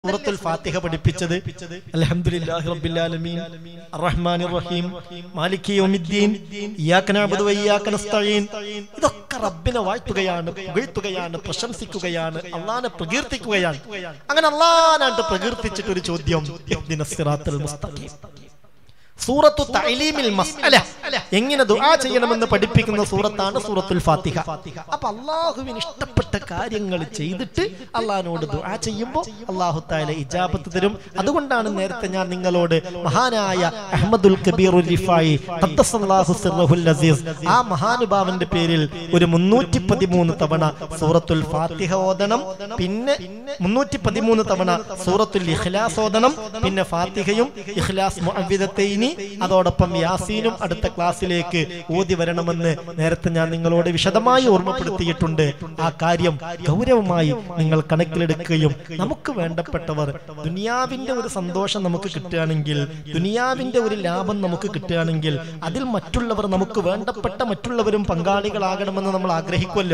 സൂറത്തുൽ ഫാത്തിഹ പഠിപ്പിച്ചത് അൽഹംദുലില്ലാഹി റബ്ബിൽ ആലമീൻ അർറഹ്മാനിർ റഹീം മാലികി യൗമിദ്ദീൻ ഇയ്യാക നഅബുദു വ ഇയ്യാക നസ്തഈൻ ഇതൊക്കെ റബ്ബിനെ വാഴ്ത്തുകയാണ് പുകഴ്ത്തുകയാണ് പ്രശംസിക്കുകയാണ് അള്ളാനെ പ്രകീർത്തിക്കുകയാണ് അങ്ങനെ അള്ളാനായിട്ട് പ്രകീർത്തിച്ചിട്ട് ഒരു ചോദ്യം ഇഹ്ദിനസ് സിറാത്തൽ മുസ്തഖീം സൂറത്തു തഅലീമിൽ മസ്അല എങ്ങനെ ദുആ ചെയ്യണമെന്ന് പഠിപ്പിക്കുന്ന സൂറത്താണ് സൂറത്തുൽ ഫാത്തിഹ അപ്പൊ അള്ളാഹുവിന് ഇഷ്ടപ്പെട്ട കാര്യങ്ങൾ ചെയ്തിട്ട് അള്ളാഹിനോട് ദുആ ചെയ്യുമ്പോൾ അള്ളാഹു താല ഇജാബത്ത് തരും അതുകൊണ്ടാണ് നേരത്തെ ഞാൻ നിങ്ങളോട് മഹാനായ അഹമ്മദുൽ കബീർ റിഫായി ഖദ്ദസല്ലാഹു സിർറഹുൽ അസീസ് ആ മഹാനുഭാവന്റെ പേരിൽ ഒരു മുന്നൂറ്റി പതിമൂന്ന് തവണ സൂറത്തുൽ ഫാത്തിഹ ഓതണം പിന്നെ മുന്നൂറ്റി പതിമൂന്ന് തവണ സൂറത്തുൽ ഇഖ്ലാസ് ഓതണം പിന്നെ ഫാത്തിഹയും ഇഖ്ലാസ് മുഅവ്വിദത്തൈനി അതോടൊപ്പം യാസീനും അടുത്ത ക്ലാസ്സിലേക്ക് ഓതി വരണമെന്ന് നേരത്തെ ഞാൻ നിങ്ങളോട് വിശദമായി ഓർമ്മപ്പെടുത്തിയിട്ടുണ്ട് ആ കാര്യം ഗൗരവമായി നിങ്ങൾ കണക്കിലെടുക്കുകയും നമുക്ക് വേണ്ടപ്പെട്ടവർ ദുനിയാവിന്റെ ഒരു സന്തോഷം നമുക്ക് കിട്ടുകയാണെങ്കിൽ ദുനിയാവിന്റെ ഒരു ലാഭം നമുക്ക് കിട്ടുകയാണെങ്കിൽ അതിൽ മറ്റുള്ളവർ നമുക്ക് വേണ്ടപ്പെട്ട മറ്റുള്ളവരും പങ്കാളികളാകണമെന്ന് നമ്മൾ ആഗ്രഹിക്കുമല്ലോ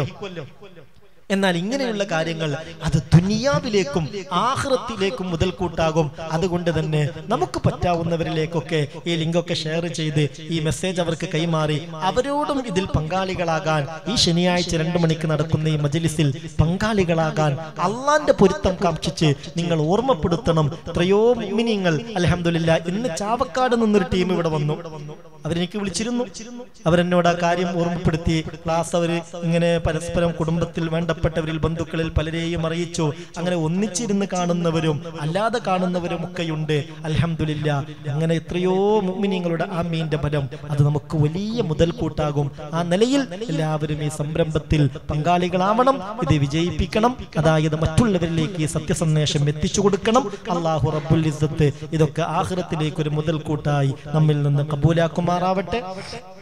എന്നാൽ ഇങ്ങനെയുള്ള കാര്യങ്ങൾ അത് ദുനിയാവിലേക്കും ആഹ്റത്തിലേക്കും മുതൽക്കൂട്ടാകും അതുകൊണ്ട് തന്നെ നമുക്ക് പറ്റാവുന്നവരിലേക്കൊക്കെ ഈ ലിങ്കൊക്കെ ഷെയർ ചെയ്ത് ഈ മെസ്സേജ് അവർക്ക് കൈമാറി അവരോടും ഇതിൽ പങ്കാളികളാകാൻ ഈ ശനിയാഴ്ച രണ്ടു മണിക്ക് നടക്കുന്ന ഈ മജലിസിൽ പങ്കാളികളാകാൻ അള്ളാന്റെ പൊരുത്തം കാക്ഷിച്ച് നിങ്ങൾ ഓർമ്മപ്പെടുത്തണം എത്രയോ മിനിങ്ങൾ അലഹമില്ല ഇന്ന് ചാവക്കാട് നിന്നൊരു ടീം ഇവിടെ വന്നു അവരെനിക്ക് വിളിച്ചിരുന്നു അവരെന്നോട് ആ കാര്യം ഓർമ്മപ്പെടുത്തി ക്ലാസ് അവര് ഇങ്ങനെ പരസ്പരം കുടുംബത്തിൽ വേണ്ടപ്പെട്ടവരിൽ ബന്ധുക്കളിൽ പലരെയും അറിയിച്ചു അങ്ങനെ ഒന്നിച്ചിരുന്ന് കാണുന്നവരും അല്ലാതെ കാണുന്നവരും ഒക്കെയുണ്ട് അലഹമില്ല അങ്ങനെ എത്രയോ മുഗ്മിനിങ്ങളുടെ ആ മീന്റെ ഫലം അത് നമുക്ക് വലിയ മുതൽക്കൂട്ടാകും ആ നിലയിൽ എല്ലാവരും ഈ സംരംഭത്തിൽ പങ്കാളികളാവണം ഇത് വിജയിപ്പിക്കണം അതായത് മറ്റുള്ളവരിലേക്ക് ഈ സത്യസന്ദേശം എത്തിച്ചു കൊടുക്കണം അള്ളാഹു റബ്ബുൽ ഇസ്സത്ത് ഇതൊക്കെ ആഹ്റത്തിലേക്ക് ഒരു മുതൽക്കൂട്ടായി നമ്മിൽ നിന്ന് കബൂലാക്കുമാറാവട്ടെ